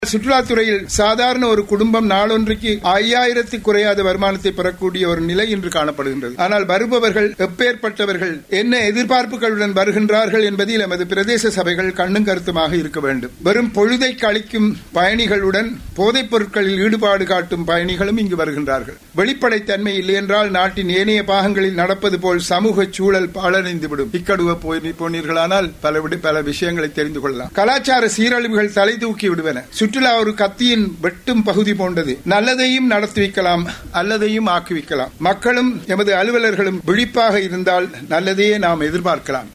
சுற்றுலாத்துறையில் சாதாரண ஒரு குடும்பம் நாளொன்றுக்கு ஐயாயிரத்து குறையாத வருமானத்தை பெறக்கூடிய ஒரு நிலை இன்று காணப்படுகின்றது ஆனால் வருபவர்கள் எப்பேற்பட்டவர்கள் என்ன எதிர்பார்ப்புகளுடன் வருகின்றார்கள் என்பதில் எமது பிரதேச சபைகள் கண்ணும் கருத்துமாக இருக்க வேண்டும் வெறும் பொழுதை கழிக்கும் பயணிகளுடன் போதைப் பொருட்களில் ஈடுபாடு காட்டும் பயணிகளும் இங்கு வருகின்றார்கள் வெளிப்படைத்தன்மை இல்லையென்றால் நாட்டின் ஏனைய பாகங்களில் நடப்பது போல் சமூக சூழல் பாழடைந்துவிடும் இக்கடுவ போனீர்களானால் பல பல விஷயங்களை தெரிந்து கொள்ளலாம் கலாச்சார சீரழிவுகள் தலை தூக்கி விடுவன சுற்றுலா ஒரு கத்தியின் வெட்டும் பகுதி போன்றது நல்லதையும் நடத்தி வைக்கலாம் அல்லதையும் ஆக்கி வைக்கலாம் மக்களும் எமது அலுவலர்களும் விழிப்பாக இருந்தால் நல்லதையே நாம் எதிர்பார்க்கலாம்